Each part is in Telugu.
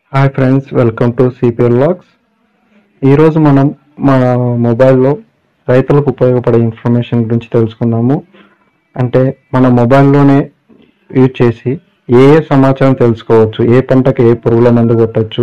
hi friends welcome to CPL logs ఈరోజు మనం మన మొబైల్లో రైతులకు ఉపయోగపడే ఇన్ఫర్మేషన్ గురించి తెలుసుకుందాము అంటే మన మొబైల్లోనే యూజ్ చేసి ఏ ఏ సమాచారం తెలుసుకోవచ్చు ఏ పంటకి ఏ పురుగుల మందు కొట్టచ్చు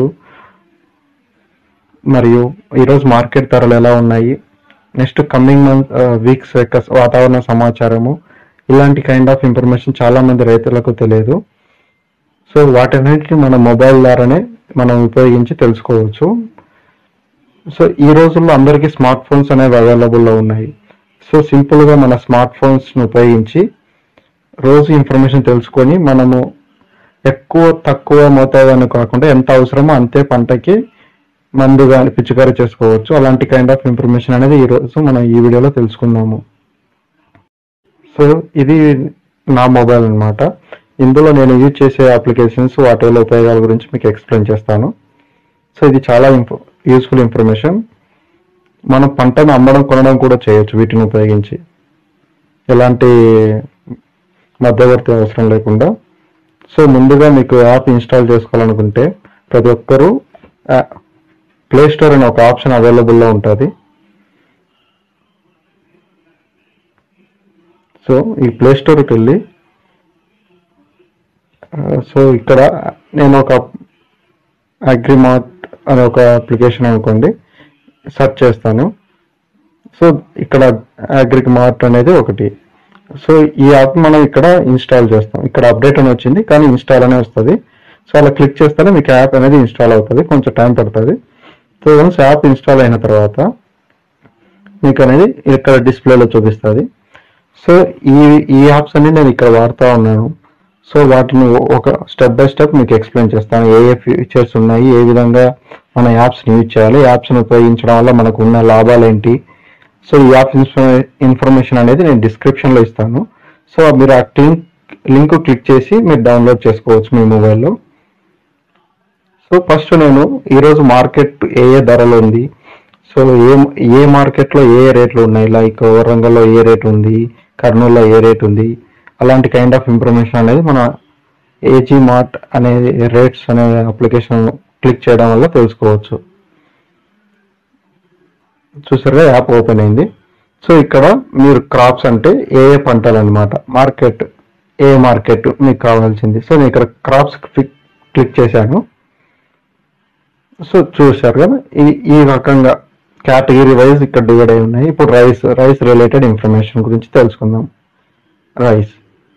మరియు ఈరోజు మార్కెట్ ధరలు ఎలా ఉన్నాయి నెక్స్ట్ కమింగ్ మంత్ వీక్స్ యొక్క వాతావరణ సమాచారము ఇలాంటి కైండ్ ఆఫ్ ఇన్ఫర్మేషన్ చాలా మంది రైతులకు తెలియదు సో వాటన్నిటిని మన మొబైల్ ద్వారానే మనం ఉపయోగించి తెలుసుకోవచ్చు సో ఈ రోజుల్లో అందరికీ స్మార్ట్ ఫోన్స్ అనేవి అవైలబుల్లో ఉన్నాయి సో సింపుల్గా మన స్మార్ట్ ఫోన్స్ని ఉపయోగించి రోజు ఇన్ఫర్మేషన్ తెలుసుకొని మనము ఎక్కువ తక్కువ మోతాదని కాకుండా ఎంత అవసరమో అంతే పంటకి మందు కానీ పిచికారీ చేసుకోవచ్చు అలాంటి కైండ్ ఆఫ్ ఇన్ఫర్మేషన్ అనేది ఈరోజు మనం ఈ వీడియోలో తెలుసుకుందాము సో ఇది నా మొబైల్ అన్నమాట ఇందులో నేను యూజ్ చేసే అప్లికేషన్స్ వాటి వల్ల ఉపయోగాల గురించి మీకు ఎక్స్ప్లెయిన్ చేస్తాను సో ఇది చాలా యూస్ఫుల్ ఇన్ఫర్మేషన్ మనం పంటను అమ్మడం కొనడం కూడా చేయొచ్చు వీటిని ఉపయోగించి ఎలాంటి మధ్యవర్తి అవసరం లేకుండా సో ముందుగా మీకు యాప్ ఇన్స్టాల్ చేసుకోవాలనుకుంటే ప్రతి ఒక్కరూ ప్లే స్టోర్ అనే ఒక ఆప్షన్ అవైలబుల్లో ఉంటుంది సో ఈ ప్లే స్టోర్కి వెళ్ళి ఆ, సో ఇక్కడ నేను ఒక అగ్రిమార్ట్ అనే ఒక అప్లికేషన్ అనుకోండి సెర్చ్ చేస్తాను సో ఇక్కడ అగ్రిమార్ట్ అనేది ఒకటి సో ఈ యాప్ మనం ఇక్కడ ఇన్స్టాల్ చేస్తాం ఇక్కడ అప్డేట్ అని వచ్చింది కానీ ఇన్స్టాల్ అనే వస్తుంది సో అలా క్లిక్ చేస్తేనే మీకు యాప్ అనేది ఇన్స్టాల్ అవుతుంది కొంచెం టైం పడుతుంది సో వన్స్ యాప్ ఇన్స్టాల్ అయిన తర్వాత మీకు అనేది ఇక్కడ డిస్ప్లేలో చూపిస్తుంది సో ఈ ఈ యాప్స్ అన్ని నేను ఇక్కడ వాడుతూ ఉన్నాను సో వాటిని ఒక స్టెప్ బై స్టెప్ మీకు ఎక్స్ప్లెయిన్ చేస్తాను ఏ ఏ ఫీచర్స్ ఉన్నాయి ఏ విధంగా మన యాప్స్ని యూజ్ చేయాలి యాప్స్ని ఉపయోగించడం వల్ల మనకు ఉన్న లాభాలు ఏంటి సో ఈ యాప్ ఇన్ఫర్మేషన్ అనేది నేను డిస్క్రిప్షన్లో ఇస్తాను సో మీరు ఆ లింక్ లింక్ క్లిక్ చేసి మీరు డౌన్లోడ్ చేసుకోవచ్చు మీ మొబైల్లో సో ఫస్ట్ నేను ఈరోజు మార్కెట్ ఏ ఏ ధరలు ఉంది సో ఏ ఏ మార్కెట్లో ఏ ఏ రేట్లు ఉన్నాయి లైక్ వరంగల్లో ఏ రేట్ ఉంది కర్నూలులో ఏ రేట్ ఉంది అలాంటి కైండ్ ఆఫ్ ఇన్ఫర్మేషన్ అనేది మన ఏజీ మార్ట్ అనే రేట్స్ అనే అప్లికేషన్ క్లిక్ చేయడం వల్ల తెలుసుకోవచ్చు చూసారుగా యాప్ ఓపెన్ అయింది సో ఇక్కడ మీరు క్రాప్స్ అంటే ఏ ఏ పంటలు అనమాట మార్కెట్ ఏ మార్కెట్ మీకు కావాల్సింది సో నేను ఇక్కడ క్రాప్స్ క్లిక్ చేశాను సో చూశారు కదా ఈ ఈ రకంగా కేటగిరీ వైజ్ ఇక్కడ డివైడ్ అయి ఉన్నాయి ఇప్పుడు రైస్ రైస్ రిలేటెడ్ ఇన్ఫర్మేషన్ గురించి తెలుసుకుందాం రైస్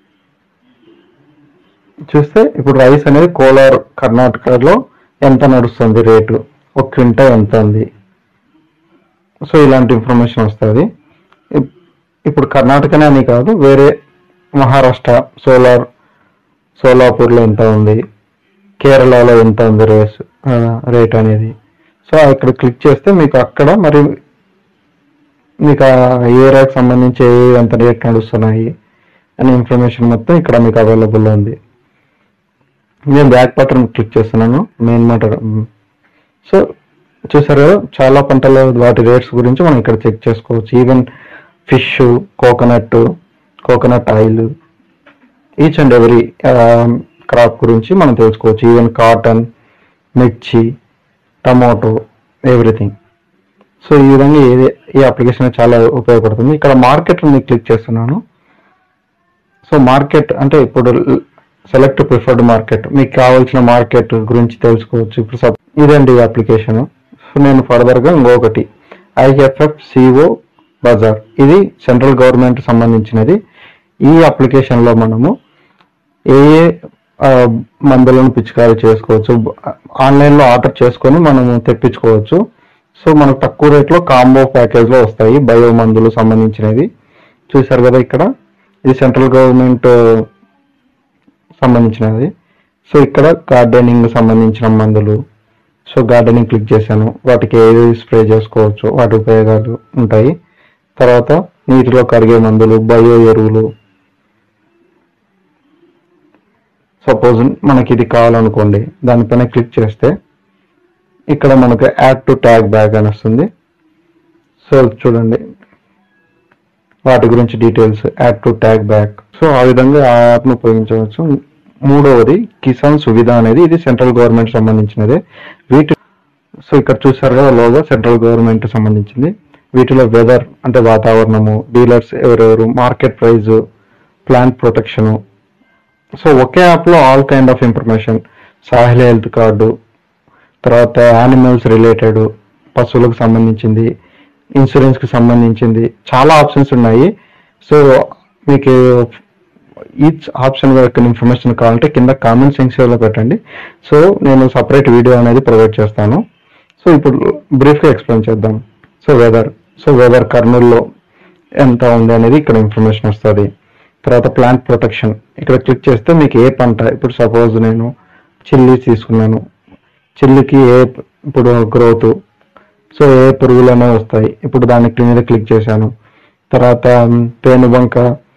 చూస్తే ఇప్పుడు రైస్ అనేది కోలార్ కర్ణాటకలో ఎంత నడుస్తుంది రేటు ఒక క్వింటా ఎంత ఉంది సో ఇలాంటి ఇన్ఫర్మేషన్ వస్తుంది ఇప్- ఇప్పుడు కర్ణాటకనే అని కాదు వేరే మహారాష్ట్ర సోలార్ సోలాపూర్లో ఎంత ఉంది కేరళలో ఎంత ఉంది రేస్ ఆ, రేట్ అనేది సో ఇక్కడ క్లిక్ చేస్తే మీకు అక్కడ మరి మీకు ఆ ఏరియాకి సంబంధించి ఏ ఎంత రేట్ నడుస్తున్నాయి అనే ఇన్ఫర్మేషన్ మొత్తం ఇక్కడ మీకు అవైలబుల్ ఉంది నేను బ్యాక్ బటన్ క్లిక్ చేస్తున్నాను మెయిన్ బటన్ సో చూసారు కదా చాలా పంటల వాటి రేట్స్ గురించి మనం ఇక్కడ చెక్ చేసుకోవచ్చు even fish coconut coconut oil each and every crop గురించి మనం తెలుసుకోవచ్చు even cotton mirchi tomato everything so ఈ విధంగా ఏది ఈ అప్లికేషన్ చాలా ఉపయోగపడుతుంది ఇక్కడ మార్కెట్ నేను క్లిక్ చేస్తున్నాను సో మార్కెట్ అంటే ఇప్పుడు సెలెక్ట్ ప్రిఫర్డ్ మార్కెట్ మీకు కావాల్సిన మార్కెట్ గురించి తెలుసుకోవచ్చు ఇప్పుడు సబ్ ఇదండి ఈ అప్లికేషన్ సో నేను ఫర్దర్గా ఇంకొకటి ఐఎఫ్ఎఫ్ సిఓ బజార్ ఇది సెంట్రల్ గవర్నమెంట్ సంబంధించినది ఈ అప్లికేషన్లో మనము ఏ ఏ ఆ, మందులను పిచికారీ చేసుకోవచ్చు ఆన్లైన్లో ఆర్డర్ చేసుకొని మనము తెప్పించుకోవచ్చు సో మనకు తక్కువ రేట్లో కాంబో ప్యాకేజ్లో వస్తాయి బయో మందులు సంబంధించినవి చూశారు కదా ఇక్కడ ఇది సెంట్రల్ గవర్నమెంట్ సంబంధించినది సో ఇక్కడ గార్డెనింగ్ సంబంధించిన మందులు సో గార్డెనింగ్ క్లిక్ చేశాను వాటికి ఏది స్ప్రే చేసుకోవచ్చు వాటి ఉపయోగాలు ఉంటాయి తర్వాత నీటిలో కరిగే మందులు బయో ఎరువులు సపోజ్ మనకి ఇది కావాలనుకోండి దానిపైన క్లిక్ చేస్తే ఇక్కడ మనకు యాడ్ టు ట్యాగ్ బ్యాగ్ అని వస్తుంది సో చూడండి వాటి గురించి details add to tag back so ఆ విధంగా ఆ యాప్ను ఉపయోగించవచ్చు మూడవది కిసాన్ సువిధ అనేది ఇది సెంట్రల్ గవర్నమెంట్ సంబంధించినదే వీటి సో ఇక్కడ చూసారు కదా లోగో సెంట్రల్ గవర్నమెంట్ సంబంధించింది వీటిలో వెదర్ అంటే వాతావరణము డీలర్స్ ఎవరెవరు market price plant protection so ఒకే యాప్లో all kind of information soil health card తర్వాత యానిమల్స్ రిలేటెడ్ పశువులకు సంబంధించింది ఇన్సూరెన్స్కి సంబంధించింది చాలా ఆప్షన్స్ ఉన్నాయి సో మీకు ఈచ్ ఆప్షన్ యొక్క ఇన్ఫర్మేషన్ కావాలంటే కింద కామెంట్ సెక్షన్లో పెట్టండి సో నేను సపరేట్ వీడియో అనేది ప్రొవైడ్ చేస్తాను సో ఇప్పుడు బ్రీఫ్గా ఎక్స్ప్లెయిన్ చేద్దాం సో వెదర్ సో వెదర్ కర్నూల్లో ఎంత ఉంది అనేది ఇక్కడ ఇన్ఫర్మేషన్ వస్తుంది తర్వాత ప్లాంట్ ప్రొటెక్షన్ ఇక్కడ క్లిక్ చేస్తే మీకు ఏ పంట ఇప్పుడు సపోజ్ నేను చిల్లీ తీసుకున్నాను చిల్లికి ఏ ఇప్పుడు గ్రోత్ సో ఏ పురుగులనే వస్తాయి ఇప్పుడు దానికి మీద క్లిక్ చేశాను తర్వాత పేనుబంక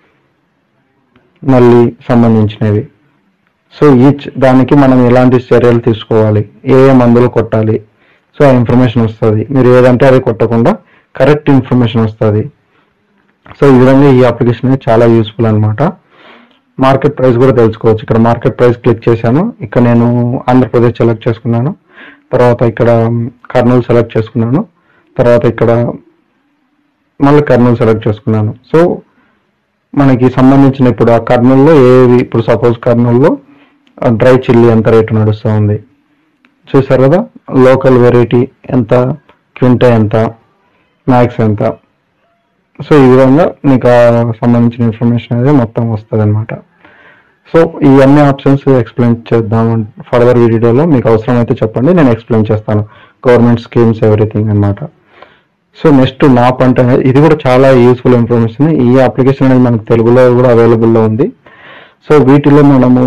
నల్లి సంబంధించినవి సో ఈచ్ దానికి మనం ఎలాంటి చర్యలు తీసుకోవాలి ఏ ఏ మందులు కొట్టాలి సో ఆ ఇన్ఫర్మేషన్ వస్తుంది మీరు ఏదంటే అది కొట్టకుండా కరెక్ట్ ఇన్ఫర్మేషన్ వస్తుంది సో ఈ విధంగా ఈ అప్లికేషన్ అనేది చాలా యూస్ఫుల్ అనమాట మార్కెట్ ప్రైస్ కూడా తెలుసుకోవచ్చు ఇక్కడ మార్కెట్ ప్రైస్ క్లిక్ చేశాను ఇక్కడ నేను ఆంధ్రప్రదేశ్ సెలెక్ట్ చేసుకున్నాను తర్వాత ఇక్కడ కర్నూలు సెలెక్ట్ చేసుకున్నాను తర్వాత ఇక్కడ మళ్ళీ కర్నూలు సెలెక్ట్ చేసుకున్నాను సో మనకి సంబంధించిన ఇప్పుడు ఆ కర్నూలులో ఏవి ఇప్పుడు సపోజ్ కర్నూలులో డ్రై చిల్లీ ఎంత రేటు నడుస్తూ ఉంది చూసారు కదా లోకల్ వెరైటీ ఎంత క్వింటా ఎంత మ్యాక్స్ ఎంత సో ఈ విధంగా మీకు ఆ సంబంధించిన ఇన్ఫర్మేషన్ అనేది మొత్తం వస్తుంది అనమాట సో ఈ అన్ని ఆప్షన్స్ ఎక్స్ప్లెయిన్ చేద్దాం ఫర్దర్ వీడియోలో మీకు అవసరం అయితే చెప్పండి నేను ఎక్స్ప్లెయిన్ చేస్తాను గవర్నమెంట్ స్కీమ్స్ ఎవ్రీథింగ్ అన్నమాట సో నెక్స్ట్ నా పంట అనేది- ఇది కూడా చాలా యూస్ఫుల్ ఇన్ఫర్మేషన్ ఈ అప్లికేషన్ అనేది మనకు తెలుగులో కూడా అవైలబుల్లో ఉంది సో వీటిలో మనము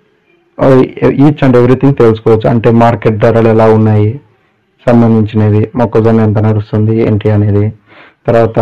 ఈచ్ అండ్ ఎవ్రీథింగ్ తెలుసుకోవచ్చు అంటే మార్కెట్ ధరలు ఎలా ఉన్నాయి సంబంధించినది మొక్కజొన్న ఎంత నడుస్తుంది ఏంటి అనేది తర్వాత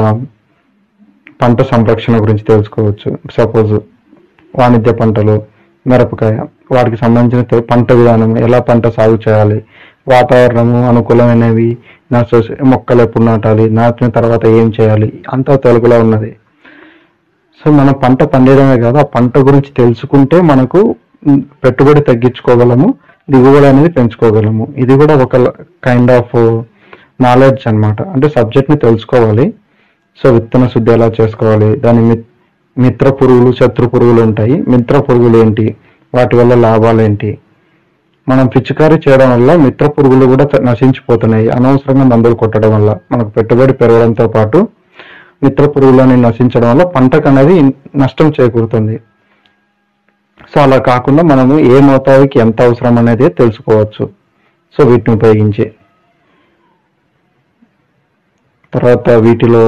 పంట సంరక్షణ గురించి తెలుసుకోవచ్చు సపోజ్ వాణిజ్య పంటలు మిరపకాయ వాటికి సంబంధించిన తె- పంట విధానం ఎలా పంట సాగు చేయాలి వాతావరణము అనుకూలమైనవి నష్ట మొక్కలు ఎప్పుడు నాటాలి నాటిన తర్వాత ఏం చేయాలి అంతా తెలుగులో ఉన్నది సో మనం పంట పండేయడమే కాదు ఆ పంట గురించి తెలుసుకుంటే మనకు ఉమ్, పెట్టుబడి తగ్గించుకోగలము దిగుబడి అనేది పెంచుకోగలము ఇది కూడా ఒక కైండ్ ఆఫ్ నాలెడ్జ్ అన్నమాట అంటే సబ్జెక్ట్ ని తెలుసుకోవాలి సో విత్తన శుద్ధి ఎలా చేసుకోవాలి దాని మిత్- మిత్ర పురుగులు శత్రు పురుగులు ఉంటాయి మిత్ర పురుగులు ఏంటి వాటి వల్ల లాభాలు ఏంటి మనం పిచికారీ చేయడం వల్ల మిత్ర పురుగులు కూడా త- నశించిపోతున్నాయి అనవసరంగా మందులు కొట్టడం వల్ల మనకు పెట్టుబడి పెరగడంతో పాటు మిత్ర పురుగులని నశించడం వల్ల పంటకు అనేది నష్టం చేకూరుతుంది సో అలా కాకుండా మనము ఏ మోతాదుకి ఎంత అవసరం అనేది తెలుసుకోవచ్చు సో వీటిని ఉపయోగించి తర్వాత వీటిలో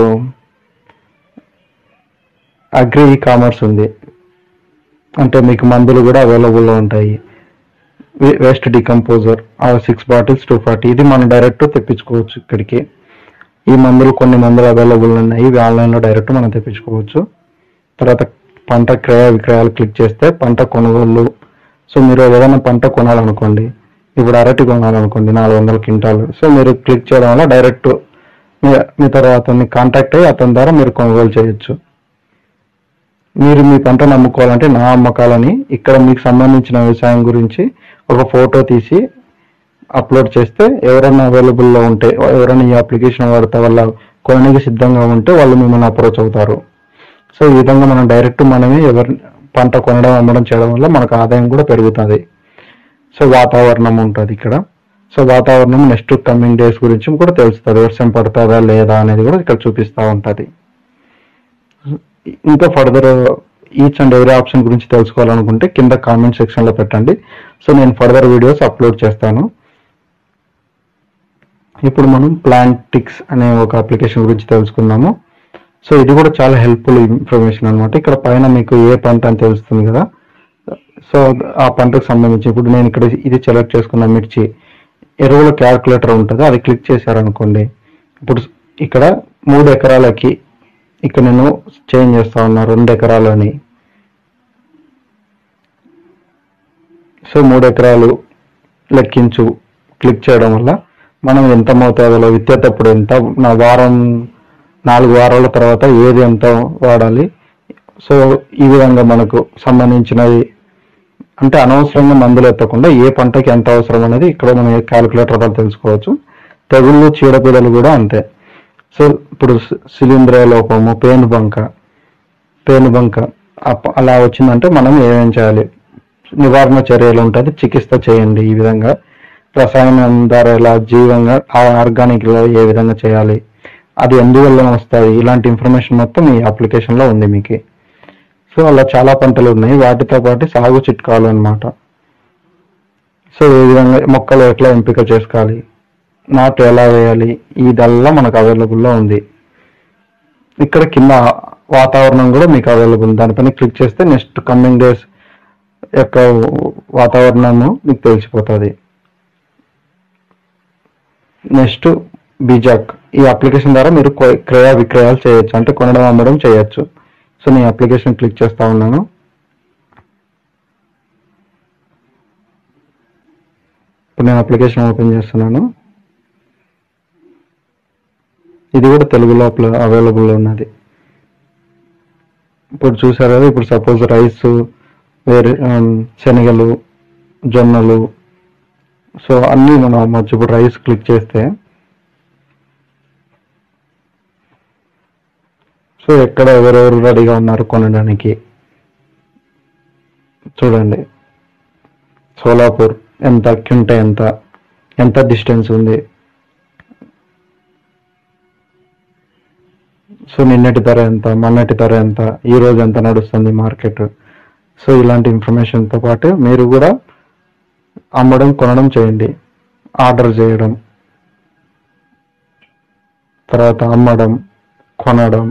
అగ్రి ఈ కామర్స్ ఉంది అంటే మీకు మందులు కూడా అవైలబుల్లో ఉంటాయి వేస్ట్ డికంపోజర్ ఆ సిక్స్ బాటిల్స్ టూ ఫార్టీ ఇది మనం డైరెక్ట్ తెప్పించుకోవచ్చు ఇక్కడికి ఈ మందులు కొన్ని మందులు అవైలబుల్ ఉన్నాయి ఇవి ఆన్లైన్లో డైరెక్ట్ మనం తెప్పించుకోవచ్చు తర్వాత పంట క్రయ విక్రయాలు క్లిక్ చేస్తే పంట కొనుగోలు సో మీరు ఏదైనా పంట కొనాలనుకోండి ఇప్పుడు అరటి కొనాలనుకోండి నాలుగు వందల క్వింటాలు సో మీరు క్లిక్ చేయడం వల్ల డైరెక్ట్ మీ మీ తర్వాత అతన్ని కాంటాక్ట్ అయ్యి అతని ద్వారా మీరు కొనుగోలు చేయొచ్చు మీరు మీ పంటను అమ్ముకోవాలంటే నా అమ్మకాలని ఇక్కడ మీకు సంబంధించిన వ్యవసాయం గురించి ఒక ఫోటో తీసి అప్లోడ్ చేస్తే ఎవరైనా అవైలబుల్లో ఉంటే ఎవరైనా ఈ అప్లికేషన్ వాడతా వల్ల కొనడానికి సిద్ధంగా ఉంటే వాళ్ళు మిమ్మల్ని అప్రోచ్ అవుతారు సో ఈ విధంగా మనం డైరెక్ట్ మనమే ఎవరి పంట కొనడం అమ్మడం చేయడం వల్ల మనకు ఆదాయం కూడా పెరుగుతుంది సో వాతావరణం ఉంటుంది ఇక్కడ సో వాతావరణం నెక్స్ట్ కమింగ్ డేస్ గురించి కూడా తెలుస్తుంది వర్షం పడుతుందా లేదా అనేది కూడా ఇక్కడ చూపిస్తూ ఉంటుంది ఇంకా further each and every option గురించి తెలుసుకోవాలనుకుంటే కింద కామెంట్ సెక్షన్ లో పెట్టండి సో నేను ఫర్దర్ వీడియోస్ అప్లోడ్ చేస్తాను ఇప్పుడు మనం ప్లాంటిక్స్ అనే ఒక అప్లికేషన్ గురించి తెలుసుకుందాము సో ఇది కూడా చాలా హెల్ప్ఫుల్ ఇన్ఫర్మేషన్ అన్నమాట ఇక్కడ పైన మీకు ఏ పంట అని తెలుస్తుంది కదా సో ఆ పంటకు సంబంధించి ఇప్పుడు నేను ఇక్కడ ఇది సెలెక్ట్ చేసుకున్న మిర్చి ఎరువుల క్యాల్కులేటర్ ఉంటుంది అది క్లిక్ చేశారనుకోండి ఇప్పుడు ఇక్కడ మూడు ఎకరాలకి ఇక్కడ నేను చేంజ్ చేస్తా ఉన్నా రెండు ఎకరాలని సో మూడు ఎకరాలు లెక్కించు క్లిక్ చేయడం వల్ల మనం ఎంత మోతాదులో విత్తేటప్పుడు ఎంత నా వారం నాలుగు వారాల తర్వాత ఏది ఎంత వాడాలి సో ఈ విధంగా మనకు సంబంధించినవి అంటే అనవసరంగా మందులు ఎత్తకుండా ఏ పంటకి ఎంత అవసరం అనేది ఇక్కడ మనం క్యాలిక్యులేటర్ ద్వారా తెలుసుకోవచ్చు తెగుళ్ళు చీడపీడలు కూడా అంతే సో ఇప్పుడు శి- శిలీంధ్ర లోపము పేను బంక పేను బంక అప్ప- అలా వచ్చిందంటే మనం ఏమేం చేయాలి నివారణ చర్యలు ఉంటుంది చికిత్స చేయండి ఈ విధంగా రసాయనం ద్వారా ఎలా జీవంగా ఆర్గానిక్ లో ఏ విధంగా చేయాలి అది ఎందువల్ల వస్తాయి ఇలాంటి ఇన్ఫర్మేషన్ మొత్తం ఈ అప్లికేషన్ లో ఉంది మీకు సో అలా చాలా పంటలు ఉన్నాయి వాటితో పాటు సాగు చిట్కాలు అన్నమాట సో ఏ విధంగా మొక్కలు ఎట్లా ఎంపిక చేసుకోవాలి నాటు ఎలా వేయాలి ఇదల్లా మనకు అవైలబుల్లో ఉంది ఇక్కడ కింద వాతావరణం కూడా మీకు అవైలబుల్ ఉంది దానిపైన క్లిక్ చేస్తే నెక్స్ట్ కమింగ్ డేస్ యొక్క వాతావరణము మీకు తెలిసిపోతుంది నెక్స్ట్ బీజాక్ ఈ అప్లికేషన్ ద్వారా మీరు కొ- క్రయ విక్రయాలు చేయొచ్చు అంటే కొనడం అమ్మడం చేయొచ్చు సో నేను అప్లికేషన్ క్లిక్ చేస్తా ఉన్నాను ఇప్పుడు నేను అప్లికేషన్ ఓపెన్ చేస్తున్నాను ఇది కూడా తెలుగులో అవైలబుల్ ఉన్నది ఇప్పుడు చూసారు కదా ఇప్పుడు సపోజ్ రైస్ వేరే ఆమ్, శనగలు జొన్నలు సో అన్నీ మనం అమ్మొచ్చు ఇప్పుడు రైస్ క్లిక్ చేస్తే సో ఎక్కడ ఎవరెవరు రెడీగా ఉన్నారు కొనడానికి చూడండి సోలాపూర్ ఎంత క్యుంట ఎంత ఎంత డిస్టెన్స్ ఉంది సో నిన్నటి ధర ఎంత మొన్నటి ధర ఎంత ఈ రోజు ఎంత నడుస్తుంది మార్కెట్ సో ఇలాంటి ఇన్ఫర్మేషన్తో పాటు మీరు కూడా అమ్మడం కొనడం చేయండి ఆర్డర్ చేయడం తర్వాత అమ్మడం కొనడం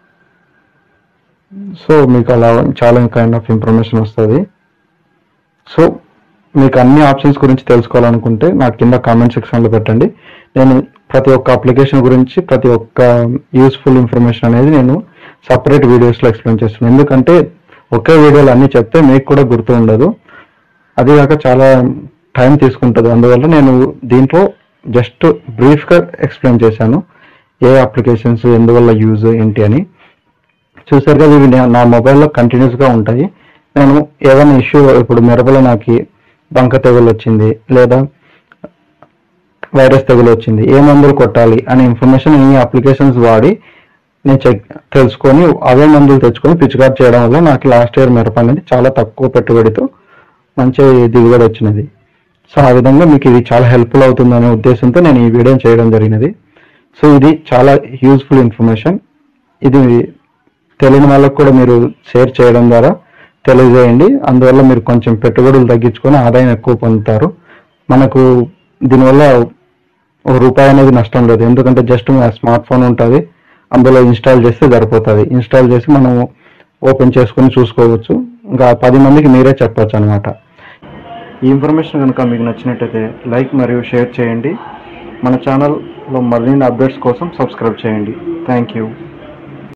సో మీకు అలా చాలా కైండ్ ఆఫ్ ఇన్ఫర్మేషన్ వస్తుంది సో మీకు అన్ని ఆప్షన్స్ గురించి తెలుసుకోవాలనుకుంటే నాకు కింద కామెంట్ సెక్షన్లో పెట్టండి నేను ప్రతి ఒక్క అప్లికేషన్ గురించి ప్రతి ఒక్క యూస్ఫుల్ ఇన్ఫర్మేషన్ అనేది నేను సపరేట్ వీడియోస్లో ఎక్స్ప్లెయిన్ చేస్తున్నాను ఎందుకంటే ఒకే వీడియోలో అన్ని చెప్తే మీకు కూడా గుర్తు ఉండదు అది కాక చాలా టైం తీసుకుంటుంది అందువల్ల నేను దీంట్లో జస్ట్ బ్రీఫ్గా ఎక్స్ప్లెయిన్ చేశాను ఏ అప్లికేషన్స్ ఎందువల్ల యూజ్ ఏంటి అని చూసారు కదా ఇవి నా- నా మొబైల్లో కంటిన్యూస్గా ఉంటాయి నేను ఏదైనా ఇష్యూ ఇప్పుడు మిరపలో నాకు బంక తెగులు వచ్చింది లేదా వైరస్ తెగులు వచ్చింది ఏ మందులు కొట్టాలి అనే ఇన్ఫర్మేషన్ ఈ అప్లికేషన్స్ వాడి నేను చెక్ తెలుసుకొని అవే మందులు తెచ్చుకొని పిచికారు చేయడం వల్ల నాకు లాస్ట్ ఇయర్ మిరప అనేది చాలా తక్కువ పెట్టుబడితో మంచి దిగుబడి వచ్చినది సో ఆ విధంగా మీకు ఇది చాలా హెల్ప్ఫుల్ అవుతుందనే ఉద్దేశంతో నేను ఈ వీడియో చేయడం జరిగినది సో ఇది చాలా యూస్ఫుల్ ఇన్ఫర్మేషన్ ఇది తెలియని వాళ్ళకు కూడా మీరు షేర్ చేయడం ద్వారా తెలియజేయండి అందువల్ల మీరు కొంచెం పెట్టుబడులు తగ్గించుకొని ఆదాయం ఎక్కువ పొందుతారు మనకు దీనివల్ల ఒక రూపాయి అనేది నష్టం లేదు ఎందుకంటే జస్ట్ మన స్మార్ట్ ఫోన్ ఉంటుంది అందులో ఇన్స్టాల్ చేస్తే సరిపోతుంది ఇన్స్టాల్ చేసి మనం ఓపెన్ చేసుకొని చూసుకోవచ్చు ఇంకా పది మందికి మీరే చెప్పొచ్చు అనమాట ఈ ఇన్ఫర్మేషన్ కనుక మీకు నచ్చినట్టయితే లైక్ మరియు షేర్ చేయండి మన ఛానల్లో మరిన్ని అప్డేట్స్ కోసం సబ్స్క్రైబ్ చేయండి థ్యాంక్ యూ